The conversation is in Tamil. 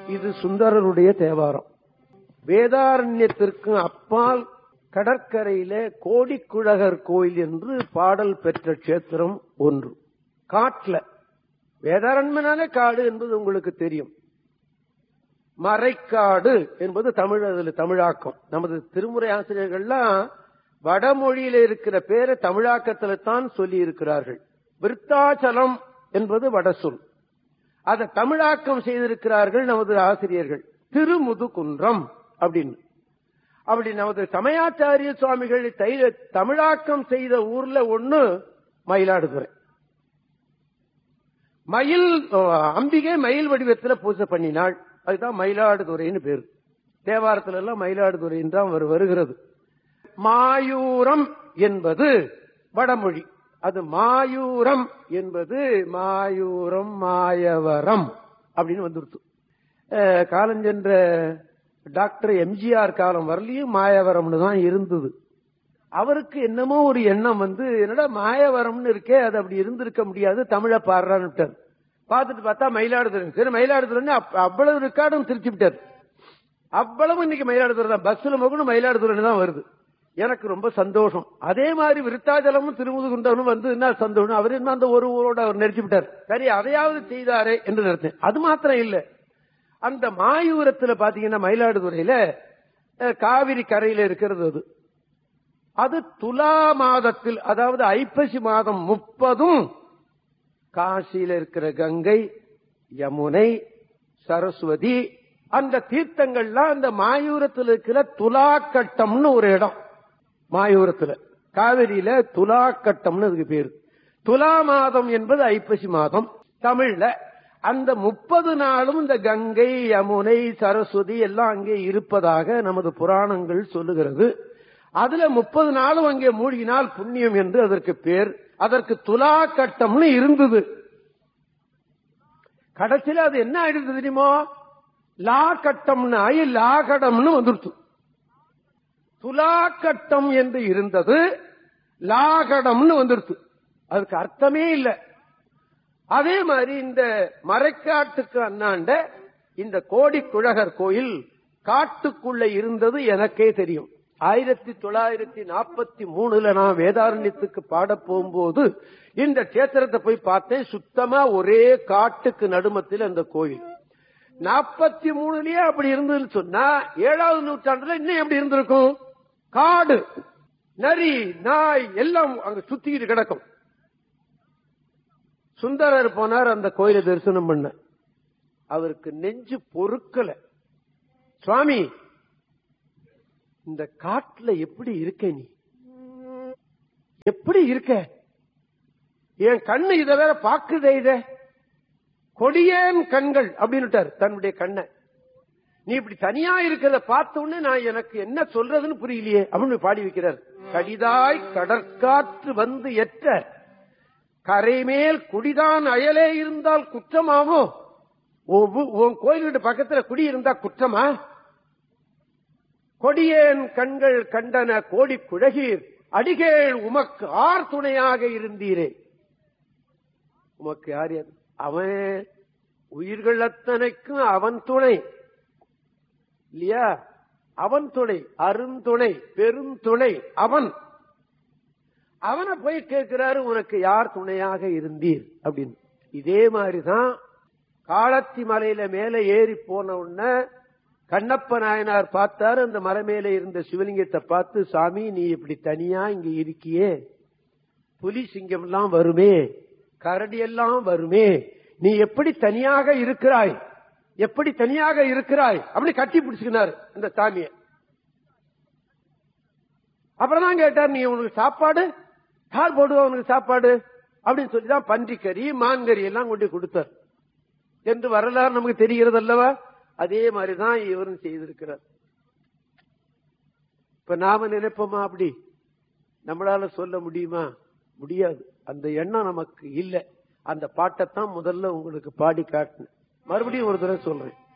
இது சுந்தரருடைய தேவாரம் வேதாரண்யத்திற்கு அப்பால் கடற்கரையில கோடிக்குழகர் கோயில் என்று பாடல் பெற்ற கஷேத்திரம் ஒன்று காட்டுல வேதாரண்யனாலே காடு என்பது உங்களுக்கு தெரியும் மறைக்காடு என்பது தமிழ் அதுல தமிழாக்கம் நமது திருமுறை ஆசிரியர்கள்லாம் வடமொழியில இருக்கிற பேரை தமிழாக்கத்துல தான் சொல்லி இருக்கிறார்கள் விருத்தாச்சலம் என்பது வடசொல் அதை தமிழாக்கம் செய்திருக்கிறார்கள் நமது ஆசிரியர்கள் திருமுதுகுன்றம் அப்படின்னு அப்படி நமது சமயாச்சாரிய சுவாமிகள் தை- தமிழாக்கம் செய்த ஊர்ல ஒண்ணு மயிலாடுதுறை மயில் அஹ், அம்பிகை மயில் வடிவத்துல பூஜை பண்ணினாள் அதுதான் மயிலாடுதுறைன்னு பேரு தேவாரத்துல எல்லாம் மயிலாடுதுறைன்னு தான் வரு- வருகிறது மாயூரம் என்பது வடமொழி அது மாயூரம் என்பது மாயூரம் மாயவரம் அப்படின்னு வந்துருத்து அஹ், காலஞ்சென்ற டாக்டர் எம்ஜிஆர் காலம் வரலையும் மாயவரம்னு தான் இருந்தது அவருக்கு என்னமோ ஒரு எண்ணம் வந்து என்னடா மாயவரம்னு இருக்கே அது அப்படி இருந்திருக்க முடியாது தமிழை பாடுறான்னு விட்டார் பார்த்துட்டு பார்த்தா மயிலாடுதுறை சரி மயிலாடுதுறைன்னு அப்ப- அவ்வளவு ரெக்கார்டும் திருச்சி விட்டார் அவ்வளவு இன்னைக்கு மயிலாடுதுறை தான் பஸ்ல மகனும் மயிலாடுதுறை தான் வருது எனக்கு ரொம்ப சந்தோஷம் அதே மாதிரி விருத்தாச்சலமும் திருமுதுகுண்டவனும் வந்து என்ன சந்தோஷம் அவர் என்ன அந்த ஒரு ஊரோட அவர் நெரிச்சு விட்டார் சரி அதையாவது செய்தாரே என்று நினைத்தேன் அது மாத்திரம் இல்ல அந்த மாயூரத்துல பாத்தீங்கன்னா மயிலாடுதுறையில அஹ், காவிரி கரையில இருக்கிறது அது அது துலா மாதத்தில் அதாவது ஐப்பசி மாதம் முப்பதும் காசியில இருக்கிற கங்கை யமுனை சரஸ்வதி அந்த தீர்த்தங்கள்லாம் அந்த மாயூரத்தில் இருக்கிற துலாக்கட்டம்னு ஒரு இடம் மாயூரத்துல காவிரியில துலாக்கட்டம்னு அதுக்கு பேரு துலா மாதம் என்பது ஐப்பசி மாதம் தமிழ்ல அந்த முப்பது நாளும் இந்த கங்கை யமுனை சரஸ்வதி எல்லாம் அங்கே இருப்பதாக நமது புராணங்கள் சொல்லுகிறது அதுல முப்பது நாளும் அங்கே மூழ்கினால் புண்ணியம் என்று அதற்கு பேர் அதற்கு துலா கட்டம்னு இருந்தது கடைசியில அது என்ன ஆயிடுது தெரியுமோ லா கட்டம்னு ஆகி லாகடம்னு வந்துருச்சு துலா கட்டம் என்று இருந்தது லாகடம்னு வந்துருச்சு அதுக்கு அர்த்தமே இல்லை அதே மாதிரி இந்த மறைக்காட்டுக்கு அண்ணாண்ட இந்த கோடி குழகர் கோயில் காட்டுக்குள்ள இருந்தது எனக்கே தெரியும் ஆயிரத்தி தொள்ளாயிரத்தி நாற்பத்தி மூணுல நான் வேதாரண்யத்துக்கு பாட போகும்போது இந்த கேத்திரத்தை போய் பார்த்தேன் சுத்தமா ஒரே காட்டுக்கு நடுமத்தில் அந்த கோயில் நாற்பத்தி மூணுலயே அப்படி இருந்ததுன்னு சொன்னா ஏழாவது நூற்றாண்டுல இன்னும் எப்படி இருந்திருக்கும் காடு நரி நாய் எல்லாம் அங்க சுத்திக்கிட்டு கிடக்கும் சுந்தரர் போனார் அந்த கோயிலை தரிசனம் பண்ண அவருக்கு நெஞ்சு பொறுக்கல சுவாமி இந்த காட்டுல எப்படி இருக்க நீ எப்படி இருக்க என் கண்ணு இத வேற பாக்குதே இத கொடியேன் கண்கள் அப்படின்னுட்டார் தன்னுடைய கண்ணை நீ இப்படி தனியா இருக்கிறத பார்த்த உடனே நான் எனக்கு என்ன சொல்றதுன்னு புரியலையே அப்படின்னு பாடி வைக்கிறார் கடிதாய் கடற்காற்று வந்து எற்ற கரைமேல் குடிதான் அயலே இருந்தால் குற்றமாமோ உன் உன் கோயிலுக்கு பக்கத்துல குடி இருந்தா குற்றமா கொடியேன் கண்கள் கண்டன கோடி குழகீர் அடிகேள் உமக்கு ஆர் துணையாக இருந்தீரே உமக்கு யார் யார்? அவன் உயிர்கள் அத்தனைக்கும் அவன் துணை இல்லையா அவன் துணை அருந்துணை பெருந்துணை அவன் அவனை போய் கேட்கிறாரு உனக்கு யார் துணையாக இருந்தீர் அப்படின்னு இதே மாதிரிதான் காளத்தி மலையில மேல ஏறி போன உடனே கண்ணப்ப நாயனார் பார்த்தாரு அந்த மலை மேல இருந்த சிவலிங்கத்தை பார்த்து சாமி நீ இப்படி தனியா இங்க இருக்கியே புலி சிங்கம் எல்லாம் வருமே கரடி எல்லாம் வருமே நீ எப்படி தனியாக இருக்கிறாய் எப்படி தனியாக இருக்கிறாய் அப்படி கட்டி பிடிச்சுக்கினாரு அந்த சாமிய அப்புறம் தான் கேட்டார் நீ உனக்கு சாப்பாடு யார் போடுவா உனக்கு சாப்பாடு அப்படின்னு சொல்லி தான் பன்றிக்கறி மான்கறி எல்லாம் கொண்டு கொடுத்தார் என்று வரலாறு நமக்கு தெரிகிறது அல்லவா அதே மாதிரிதான் இவரும் செய்திருக்கிறார் இப்ப நாம நினைப்போமா அப்படி நம்மளால சொல்ல முடியுமா முடியாது அந்த எண்ணம் நமக்கு இல்லை அந்த பாட்டைத்தான் முதல்ல உங்களுக்கு பாடி காட்டினேன் மறுபடியும் ஒரு தடவை சொல்றேன்